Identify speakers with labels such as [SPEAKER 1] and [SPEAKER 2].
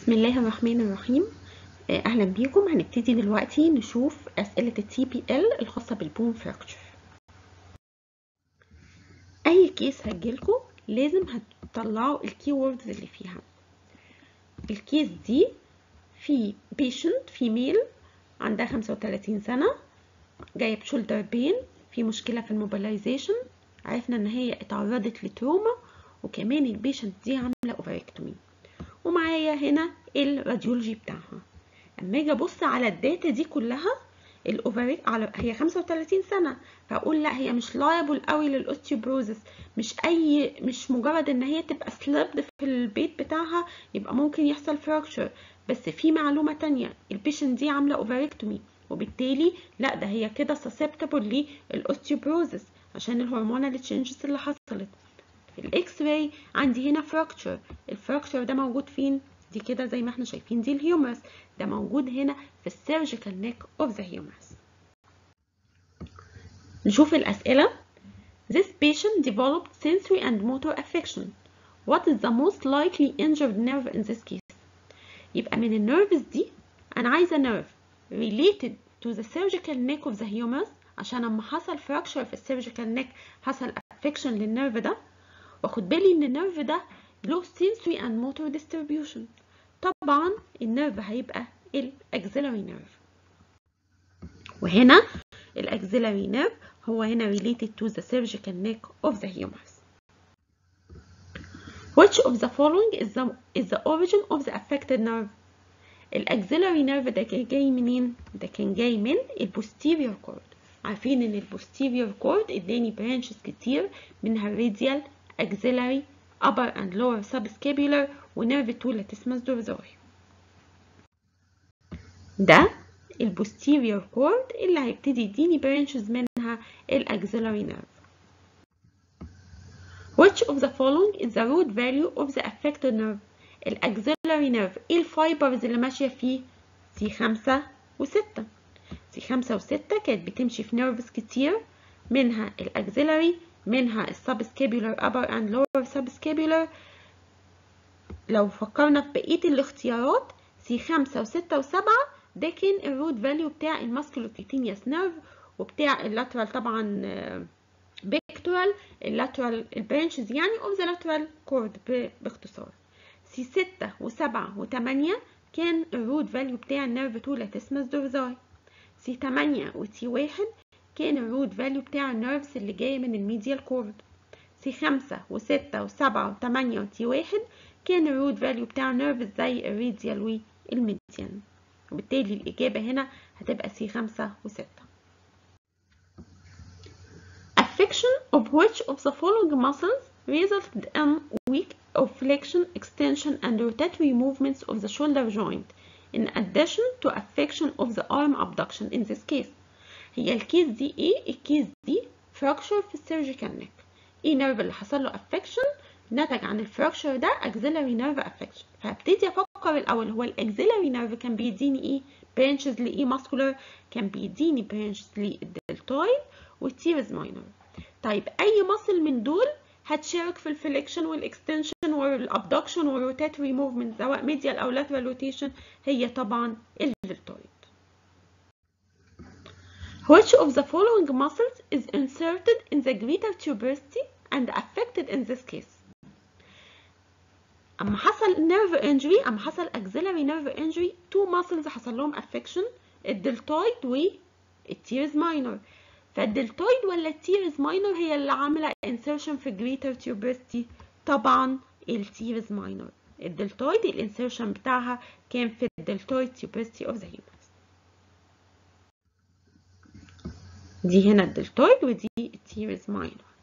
[SPEAKER 1] بسم الله الرحمن الرحيم اهلا بيكم هنبتدي دلوقتي نشوف اسئله التي بي ال الخاصه بالبون فراكتشر اي كيس هتجيلكم لازم هتطلعوا الكي ووردز اللي فيها الكيس دي في بيشنت فيميل عندها 35 سنه جايه بشولدر بين في مشكله في الموبيلايزيشن عرفنا ان هي اتعرضت لتروما وكمان البيشنت دي عامله اوفريكتومي ومعايا هنا الراديولوجي بتاعها اما اجي ابص على الداتا دي كلها الاوفريك على هي 35 سنه فاقول لا هي مش لايبل قوي للاوستيوبروزس مش اي مش مجرد ان هي تبقى سلبد في البيت بتاعها يبقى ممكن يحصل فراكشر بس في معلومه تانية البيشنت دي عامله اوفريكتومي وبالتالي لا ده هي كده سسبتبل للاوستيوبروزس عشان الهرمونال تشينجز اللي حصلت في الاكس راي عندي هنا فراكتشر الفراكتشر ده موجود فين دي كده زي ما احنا شايفين دي الهيومرس ده موجود هنا في السيرجيكال نيك اوف ذا هيومرس نشوف الاسئله This patient developed sensory and motor affection. What is the most likely injured nerve in this case? يبقى من النيرفز دي انا عايزه نيرف related to the surgical neck of the humerus عشان اما حصل fracture في السيرجيكال نيك حصل affection للنيرف ده واخد بالي ان النيرف ده له sensory and motor distribution طبعا النيرف هيبقى الاكسلري نيرف وهنا الاكسلري نيرف هو هنا related to the surgical neck of the humerus which of the following is the, is the origin of the affected nerve الاكسلري نيرف ده جاي منين ده كان جاي من البوستيريور كورد عارفين ان البوستيريور كورد اداني برانشز كتير منها الراديال axillary upper and lower subscapular ونيرف 2 latissimus dorsi ده البوستيريور كورد اللي هيبتدي يديني برانشز منها الاكسلري نيرف which of the following is the root value of the affected nerve الاكسلري نيرف ايه الفايبرز اللي ماشيه فيه سي 5 و6 سي 5 و6 كانت بتمشي في نيرفز كتير منها الاكسلري منها السبسكابيولار upper and lower subscapular لو فكرنا في بقية الاختيارات سي خمسة وستة وسبعة ده كان الروت فاليو بتاع الماسكولوكيتينيوس نيرف وبتاع اللاترال طبعا بيكتورال اللاترال البرانشز يعني اوف ذا لاترال كورد باختصار سي ستة وسبعة وتمانية كان الروت فاليو بتاع النيرف 2 لاتسمس دورزاي سي تمانية وسي واحد كان الروت فاليو بتاع النيرفز اللي جاية من الميديال كورد سي خمسة وستة وسبعة وتمانية وتي واحد كان الروت فاليو بتاع النيرفز زي الراديال والميديان وبالتالي الإجابة هنا هتبقى سي خمسة وستة Affection of which of the following muscles resulted in weak of flexion, extension and rotatory movements of the shoulder joint in addition to affection of the arm abduction in this case هي الكيس دي ايه الكيس دي فراكشر في السيرجيكال نيك ايه نيرف اللي حصل له افكشن نتج عن الفراكشر ده اكسلري نيرف افكشن فهبتدي افكر الاول هو الاكسلري نيرف كان بيديني ايه برانشز لايه ماسكولار كان بيديني برانشز للدلتويد والتيرز ماينر طيب اي ماسل من دول هتشارك في الفليكشن والاكستنشن والابدكشن والروتاتوري موفمنت سواء ميديال او لاترال روتيشن هي طبعا الدلتويد Which of the following muscles is inserted in the greater tuberosity and affected in this case? أما حصل nerve injury أما حصل axillary nerve injury two muscles حصل لهم affection الدلتويد والتيرز minor فالدلتويد ولا التيرز minor هي اللي عاملة insertion في greater tuberosity طبعا التيرز minor الدلتويد الانسيرشن بتاعها كان في الدلتويد tuberosity of the humerus دي هنا الدلتويد ودي التيرز ماينور